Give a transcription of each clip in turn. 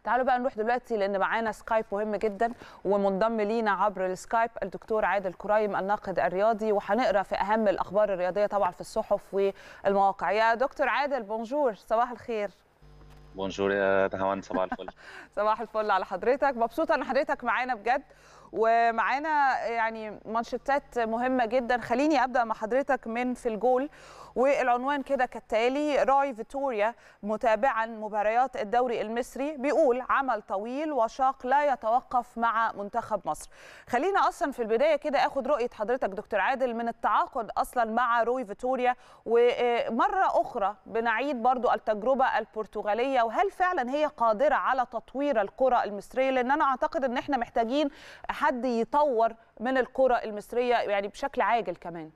تعالوا بقى نروح دلوقتي لان معانا سكايب مهم جدا ومنضم لينا عبر السكايب الدكتور عادل كرايم الناقد الرياضي وهنقرا في اهم الاخبار الرياضيه طبعا في الصحف والمواقع يا دكتور عادل بونجور صباح الخير بونجور يا دهوان صباح الفل صباح الفل على حضرتك مبسوطه ان حضرتك معانا بجد ومعانا يعني مانشيتات مهمه جدا خليني ابدا مع حضرتك من في الجول والعنوان كده كالتالي راي فيتوريا متابعا مباريات الدوري المصري بيقول عمل طويل وشاق لا يتوقف مع منتخب مصر خلينا اصلا في البدايه كده اخد رؤيه حضرتك دكتور عادل من التعاقد اصلا مع روي فيتوريا ومره اخرى بنعيد برضو التجربه البرتغاليه وهل فعلا هي قادره على تطوير الكره المصريه لان انا اعتقد ان احنا محتاجين حد يطور من الكره المصريه يعني بشكل عاجل كمان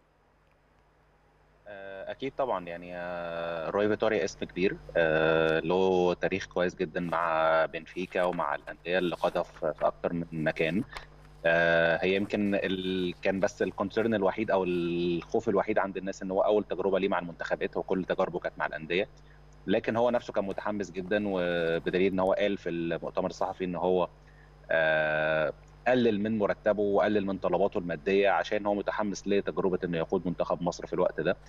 اكيد طبعا يعني روي فيتوريا اسم كبير له تاريخ كويس جدا مع بنفيكا ومع الانديه اللي قادها في اكتر من مكان هي يمكن ال... كان بس الكونسيرن الوحيد او الخوف الوحيد عند الناس ان هو اول تجربه ليه مع المنتخبات وكل تجاربه كانت مع الانديه لكن هو نفسه كان متحمس جدا وبدليل ان هو قال في المؤتمر الصحفي ان هو قلل من مرتبه وقلل من طلباته الماديه عشان هو متحمس لتجربه انه يقود منتخب مصر في الوقت ده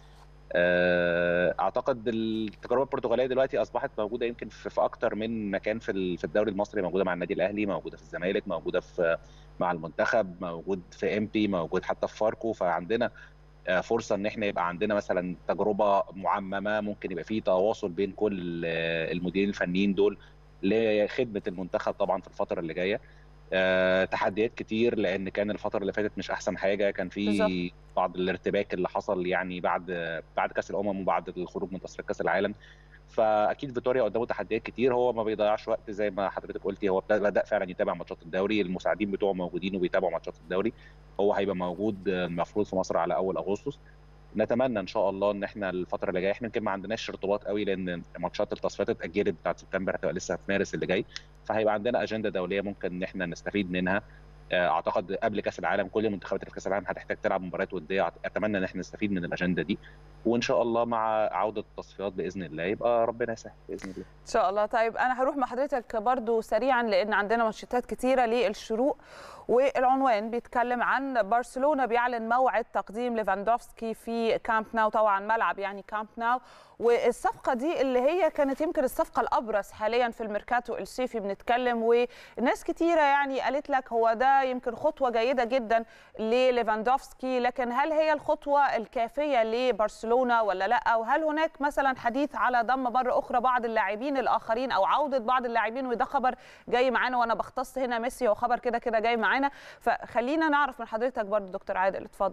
اعتقد التجربه البرتغاليه دلوقتي اصبحت موجوده يمكن في اكتر من مكان في في الدوري المصري موجوده مع النادي الاهلي موجوده في الزمالك موجوده في مع المنتخب موجود في ام بي موجود حتى في فاركو فعندنا فرصه ان احنا يبقى عندنا مثلا تجربه معممه ممكن يبقى في تواصل بين كل المديرين الفنيين دول لخدمه المنتخب طبعا في الفتره اللي جايه أه تحديات كتير لان كان الفتره اللي فاتت مش احسن حاجه كان في بعض الارتباك اللي حصل يعني بعد بعد كاس الامم وبعد الخروج من تصفيات كاس العالم فاكيد فيتوريا قدامه تحديات كتير هو ما بيضيعش وقت زي ما حضرتك قلتي هو بدا فعلا يتابع ماتشات الدوري المساعدين بتوعه موجودين وبيتابعوا ماتشات الدوري هو هيبقى موجود المفروض في مصر على اول اغسطس نتمنى ان شاء الله ان احنا الفتره اللي جايه احنا يمكن ما عندناش ارتباط قوي لان ماتشات التصفيات اتاجلت بتاعت سبتمبر هتبقى لسه في مارس اللي جاي فهيبقى عندنا اجنده دوليه ممكن ان احنا نستفيد منها اعتقد قبل كاس العالم كل المنتخبات اللي في كاس العالم هتحتاج تلعب مباريات وديه اتمنى ان احنا نستفيد من الاجنده دي وان شاء الله مع عوده التصفيات باذن الله يبقى ربنا يسهل باذن الله ان شاء الله طيب انا هروح مع حضرتك برضو سريعا لان عندنا منشطات كتيره للشروق والعنوان بيتكلم عن برشلونه بيعلن موعد تقديم ليفاندوفسكي في كامب ناو طبعا ملعب يعني كامب ناو والصفقه دي اللي هي كانت يمكن الصفقه الابرز حاليا في الميركاتو الصيفي بنتكلم وناس كتيره يعني قالت لك هو ده يمكن خطوه جيده جدا لليفاندوفسكي لكن هل هي الخطوه الكافيه لبرشلونه ولا لا وهل هناك مثلا حديث على ضم مره اخرى بعض اللاعبين الاخرين او عوده بعض اللاعبين وده خبر جاي معانا وانا بختص هنا ميسي هو خبر كده كده جاي معانا فخلينا نعرف من حضرتك برضو دكتور عادل اتفضل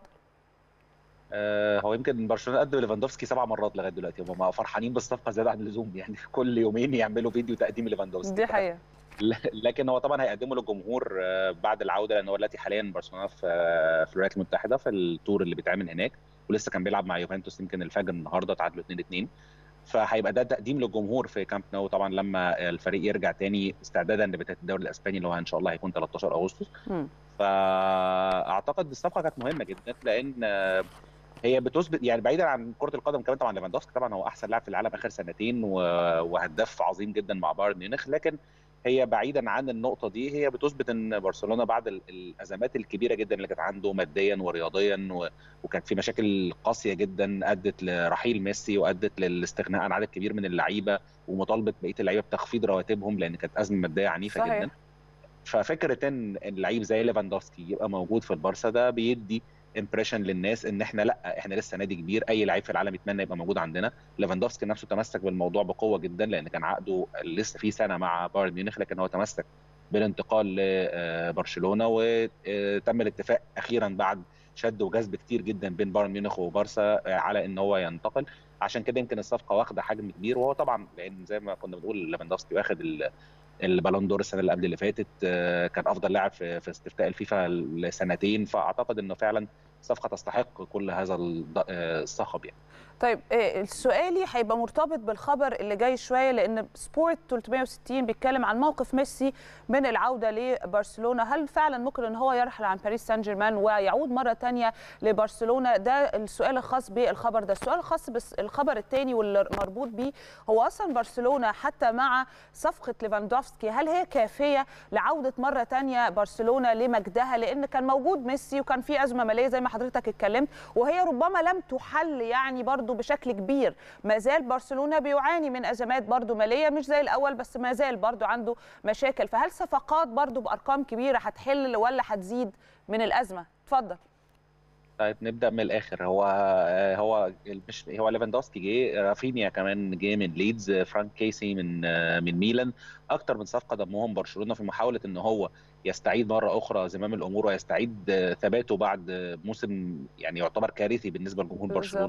آه هو يمكن برشلونه قدم ليفاندوفسكي سبع مرات لغايه دلوقتي هم فرحانين بالصفقه زياده عن اللزوم يعني كل يومين يعملوا فيديو تقديم ليفاندوفسكي دي حقيقه لكن هو طبعا هيقدمه للجمهور بعد العوده لان هو دلوقتي حاليا برشلونه في في الولايات المتحده في التور اللي بيتعمل هناك ولسه كان بيلعب مع يوفنتوس يمكن الفجر النهارده تعادلوا 2 2 فهيبقى ده تقديم للجمهور في كامب نو طبعا لما الفريق يرجع تاني استعدادا لبدايه الدوري الاسباني اللي هو ان شاء الله هيكون 13 اغسطس فاعتقد الصفقه كانت مهمه جدا لان هي بتثبت يعني بعيدا عن كره القدم كمان طبعا ليفاندوفسكي طبعا هو احسن لاعب في العالم اخر سنتين وهداف عظيم جدا مع بايرن ميونخ لكن هي بعيدا عن النقطه دي هي بتثبت ان برشلونه بعد الازمات الكبيره جدا اللي كانت عنده ماديا ورياضيا وكانت في مشاكل قاسيه جدا ادت لرحيل ميسي وادت للاستغناء عن عدد كبير من اللعيبه ومطالبه بقيه اللعيبه بتخفيض رواتبهم لان كانت ازمه ماديه عنيفه صحيح. جدا ففكره ان اللعيب زي ليفاندوفسكي يبقى موجود في البارسا ده بيدي امبريشن للناس ان احنا لا احنا لسه نادي كبير اي لعيب في العالم يتمنى يبقى موجود عندنا ليفاندوفسكي نفسه تمسك بالموضوع بقوه جدا لان كان عقده لسه في سنه مع بايرن ميونخ لكن هو تمسك بالانتقال لبرشلونه وتم الاتفاق اخيرا بعد شد وجذب كتير جدا بين بايرن ميونخ وبارسا على ان هو ينتقل عشان كده يمكن الصفقه واخده حجم كبير وهو طبعا لان زي ما كنا بنقول ليفاندوفسكي واخد البالون دور السنه اللي قبل اللي فاتت كان افضل لاعب في استفتاء الفيفا لسنتين فاعتقد انه فعلا صفقه تستحق كل هذا الصخب يعني طيب سؤالي هيبقى مرتبط بالخبر اللي جاي شويه لان سبورت 360 بيتكلم عن موقف ميسي من العوده لبرشلونه هل فعلا ممكن ان هو يرحل عن باريس سان جيرمان ويعود مره ثانيه لبرشلونه ده السؤال الخاص بالخبر ده السؤال الخاص بالخبر الثاني واللي مربوط بيه هو اصلا برشلونه حتى مع صفقه ليفاندوفسكي هل هي كافيه لعوده مره ثانيه برشلونه لمجدها لان كان موجود ميسي وكان في ازمه ماليه زي ما حضرتك اتكلمت وهي ربما لم تحل يعني برضو بشكل كبير ما زال برشلونه بيعاني من ازمات برضو ماليه مش زي الاول بس ما زال برضو عنده مشاكل فهل صفقات برضو بارقام كبيره هتحل ولا هتزيد من الازمه اتفضل طيب نبدا من الاخر هو هو مش هو ليفاندوسكي جه رافينيا كمان جه من ليدز فرانك كيسي من من ميلان اكتر من صفقه ضمهم برشلونه في محاوله ان هو يستعيد مره اخرى زمام الامور ويستعيد ثباته بعد موسم يعني يعتبر كارثي بالنسبه لجمهور برشلونه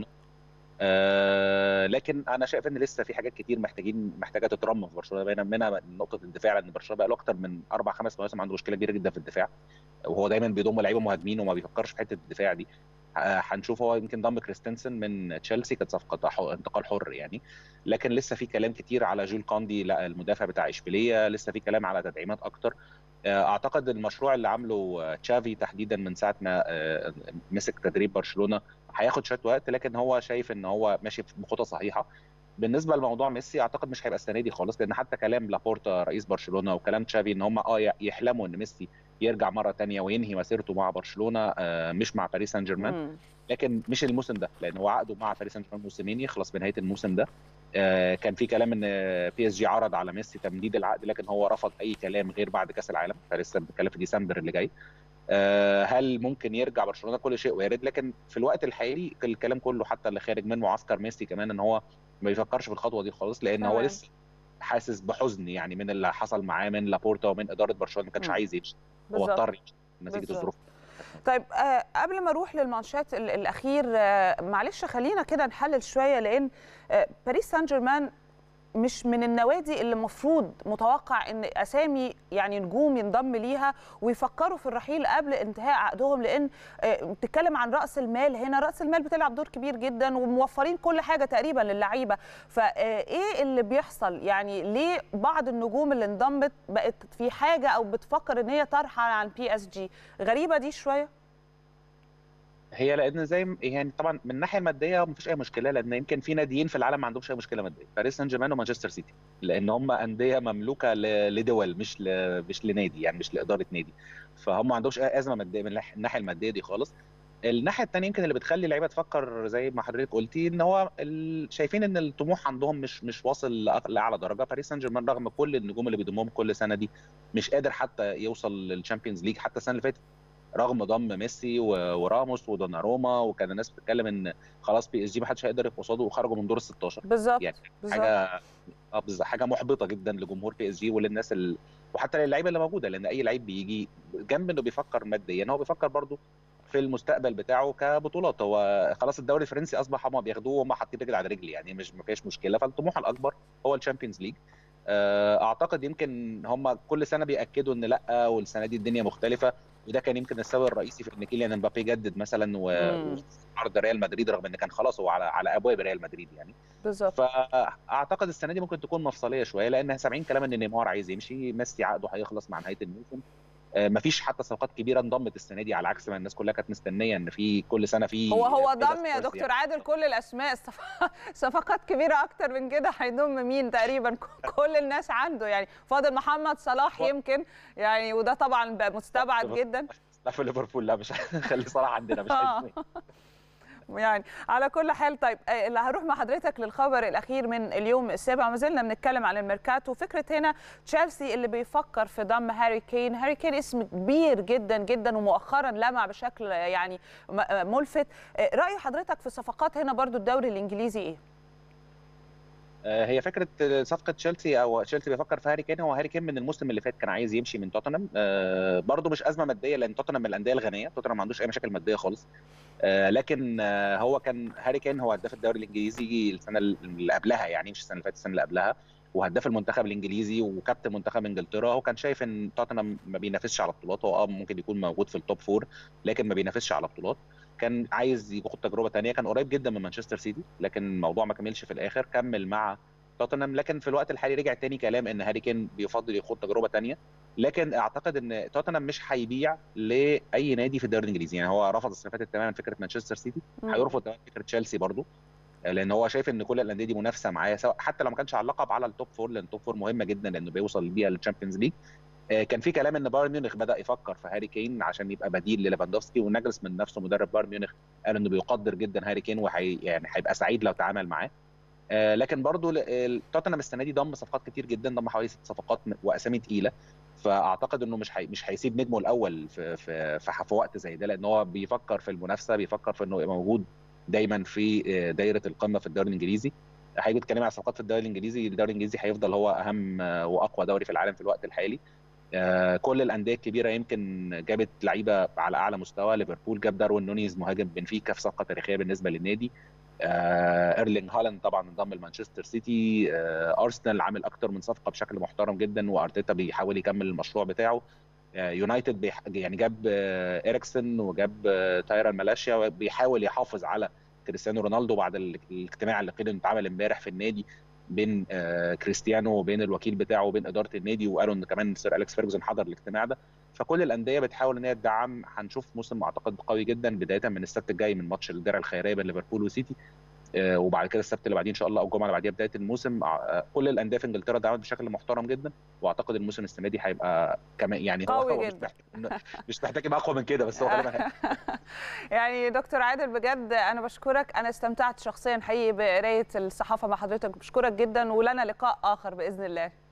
آه لكن انا شايف ان لسه في حاجات كتير محتاجين محتاجه تترمم في برشلونه منها نقطه الدفاع لان برشلونه بقى له اكتر من اربع خمس مواسم عنده مشكله كبيره جدا في الدفاع وهو دايما بيضم لعيبه مهاجمين وما بيفكرش في حته الدفاع دي هنشوف هو يمكن ضم كريستنسن من تشيلسي كانت صفقه انتقال حر يعني لكن لسه في كلام كتير على جول كوندي لا المدافع بتاع اشبيليه لسه في كلام على تدعيمات اكتر اعتقد المشروع اللي عامله تشافي تحديدا من ساعه ما مسك تدريب برشلونه هياخد شويه وقت لكن هو شايف ان هو ماشي بخطى صحيحه بالنسبه لموضوع ميسي اعتقد مش هيبقى السنه دي خالص لان حتى كلام لابورتا رئيس برشلونه وكلام تشافي ان هم اه يحلموا ان ميسي يرجع مره تانية وينهي مسيرته مع برشلونه مش مع باريس سان جيرمان لكن مش الموسم ده لان هو عقده مع باريس سان جيرمان موسمين يخلص بنهايه الموسم ده كان في كلام ان بي اس جي عرض على ميسي تمديد العقد لكن هو رفض اي كلام غير بعد كاس العالم فلسه بنتكلم في ديسمبر اللي جاي هل ممكن يرجع برشلونه كل شيء وارد لكن في الوقت الحالي الكلام كله حتى اللي خارج من معسكر ميسي كمان ان هو ما بيفكرش في الخطوه دي خالص لان هو لسه حاسس بحزن يعني من اللي حصل معاه من لابورتا ومن اداره برشلونه ما كانش عايز يمشي هو اضطر يمشي نتيجه الظروف طيب آه قبل ما اروح للمانشات الاخير آه معلش خلينا كده نحلل شويه لان آه باريس سان جيرمان مش من النوادي اللي المفروض متوقع ان اسامي يعني نجوم ينضم ليها ويفكروا في الرحيل قبل انتهاء عقدهم لان بتتكلم عن راس المال هنا راس المال بتلعب دور كبير جدا وموفرين كل حاجه تقريبا للعيبه فايه اللي بيحصل يعني ليه بعض النجوم اللي انضمت بقت في حاجه او بتفكر ان هي ترحل عن بي اس جي غريبه دي شويه هي لان زي يعني طبعا من الناحيه الماديه ما فيش اي مشكله لان يمكن في ناديين في العالم ما عندهمش اي مشكله ماديه باريس سان جيرمان ومانشستر سيتي لان هم انديه مملوكه لدول مش ل... مش لنادي يعني مش لاداره نادي فهم ما عندهمش اي ازمه ماديه من الناحيه الماديه دي خالص الناحيه الثانيه يمكن اللي بتخلي اللعيبه تفكر زي ما حضرتك قلتي ان هو ال... شايفين ان الطموح عندهم مش مش واصل لاعلى درجه باريس سان جيرمان رغم كل النجوم اللي بيضمهم كل سنه دي مش قادر حتى يوصل للشامبيونز ليج حتى السنه اللي فاتت رغم ضم ميسي وراموس ودوناروما وكان الناس بتتكلم ان خلاص بي اس جي ما حدش هيقدر يقف قصاده وخرجوا من دور ال 16 بالظبط يعني بالزبط. حاجه اه حاجه محبطه جدا لجمهور بي اس جي وللناس ال... وحتى للعيبه اللي موجوده لان اي لعيب بيجي جنب انه بيفكر ماديا هو بيفكر برضه في المستقبل بتاعه كبطولات هو خلاص الدوري الفرنسي اصبح هم بياخدوه وهم حاطين رجل على رجل يعني مش ما فيش مشكله فالطموح الاكبر هو الشامبيونز ليج اعتقد يمكن هم كل سنه بياكدوا ان لا والسنه دي الدنيا مختلفه وده كان يمكن السبب الرئيسي في ان كيليان امبابي جدد مثلا وعرض ريال مدريد رغم ان كان خلاص هو على على ابواب ريال مدريد يعني بالظبط فاعتقد السنه دي ممكن تكون مفصليه شويه لان سامعين كلام ان نيمار عايز يمشي ميسي عقده هيخلص مع نهايه الموسم مفيش حتى صفقات كبيره انضمت السنه دي على عكس ما الناس كلها كانت مستنيه ان في كل سنه في هو هو ضم يا دكتور يعني. عادل كل الاسماء صفقات كبيره اكتر من كده هيضم مين تقريبا كل الناس عنده يعني فاضل محمد صلاح يمكن يعني وده طبعا مستبعد جدا لا في ليفربول لا مش هنخلي صلاح عندنا مش عايزين يعني على كل حال طيب اللي هروح مع حضرتك للخبر الاخير من اليوم السابع ما زلنا بنتكلم عن الميركاتو فكره هنا تشيلسي اللي بيفكر في ضم هاري كين هاري كين اسم كبير جدا جدا ومؤخرا لمع بشكل يعني ملفت راي حضرتك في صفقات هنا برضو الدوري الانجليزي ايه هي فكره صفقه تشيلسي او تشيلسي بيفكر في هاري كين هو هاري كين من الموسم اللي فات كان عايز يمشي من توتنهام برضه مش ازمه ماديه لان توتنهام من الانديه الغنيه توتنهام ما عندوش اي مشاكل ماديه خالص لكن هو كان هاري كين هو هداف الدوري الانجليزي السنه اللي قبلها يعني مش السنه اللي فاتت السنه اللي قبلها وهداف المنتخب الانجليزي وكابتن منتخب انجلترا هو كان شايف ان توتنهام ما بينافسش على بطولات هو اه ممكن يكون موجود في التوب فور لكن ما بينافسش على بطولات كان عايز ياخد تجربه ثانيه كان قريب جدا من مانشستر سيتي لكن الموضوع ما كملش في الاخر كمل مع توتنهام لكن في الوقت الحالي رجع تاني كلام ان هاري كين بيفضل ياخد تجربه ثانيه لكن اعتقد ان توتنهام مش هيبيع لاي نادي في الدوري الانجليزي يعني هو رفض السنه اللي فاتت تماما فكره مانشستر سيتي هيرفض تماما فكره تشيلسي برضه لان هو شايف ان كل الانديه دي منافسه معاه سواء حتى لو ما كانش على اللقب على التوب فور لان التوب فور مهمه جدا لانه بيوصل بيها للتشامبيونز ليج كان في كلام ان بايرن ميونخ بدا يفكر في هاري كين عشان يبقى بديل لليفاندوفسكي ونجلس من نفسه مدرب بايرن ميونخ قال انه بيقدر جدا هاري كين وحي يعني هيبقى سعيد لو تعامل معاه لكن برضو توتنهام السنه دي ضم صفقات كتير جدا ضم حوالي ست صفقات واسامي تقيله فاعتقد انه مش حي... مش هيسيب نجمه الاول في في في, في وقت زي ده لان هو بيفكر في المنافسه بيفكر في انه يبقى موجود دايما في دايره القمه في الدوري الانجليزي هيجي بيتكلم على صفقات في الدوري الانجليزي الدوري الانجليزي هيفضل هو اهم واقوى دوري في العالم في الوقت الحالي كل الانديه الكبيره يمكن جابت لعيبه على اعلى مستوى ليفربول جاب داروين نونيز مهاجم بنفيكا في صفقه تاريخيه بالنسبه للنادي ايرلينج هالاند طبعا انضم لمانشستر سيتي ارسنال عامل اكتر من صفقه بشكل محترم جدا وارتيتا بيحاول يكمل المشروع بتاعه يونايتد بيح... يعني جاب اريكسن وجاب تايران مالاشيا بيحاول يحافظ على كريستيانو رونالدو بعد الاجتماع اللي قيل انه اتعمل امبارح في النادي بين كريستيانو وبين الوكيل بتاعه وبين اداره النادي وقالوا ان كمان سير اليكس فيرجسون حضر الاجتماع ده فكل الانديه بتحاول ان هي تدعم هنشوف موسم اعتقد قوي جدا بدايه من السبت الجاي من ماتش الدرع الخيريه بين ليفربول وسيتي وبعد كده السبت اللي بعديه ان شاء الله او الجمعه اللي بعديها بدايه الموسم كل الانديه في انجلترا دعمت بشكل محترم جدا واعتقد الموسم السنه دي هيبقى كمان يعني قوي هو جدا. مش محتاج مش محتاج يبقى اقوى من كده بس هو غالبا يعني دكتور عادل بجد انا بشكرك انا استمتعت شخصيا حقيقي بقرايه الصحافه مع حضرتك بشكرك جدا ولنا لقاء اخر باذن الله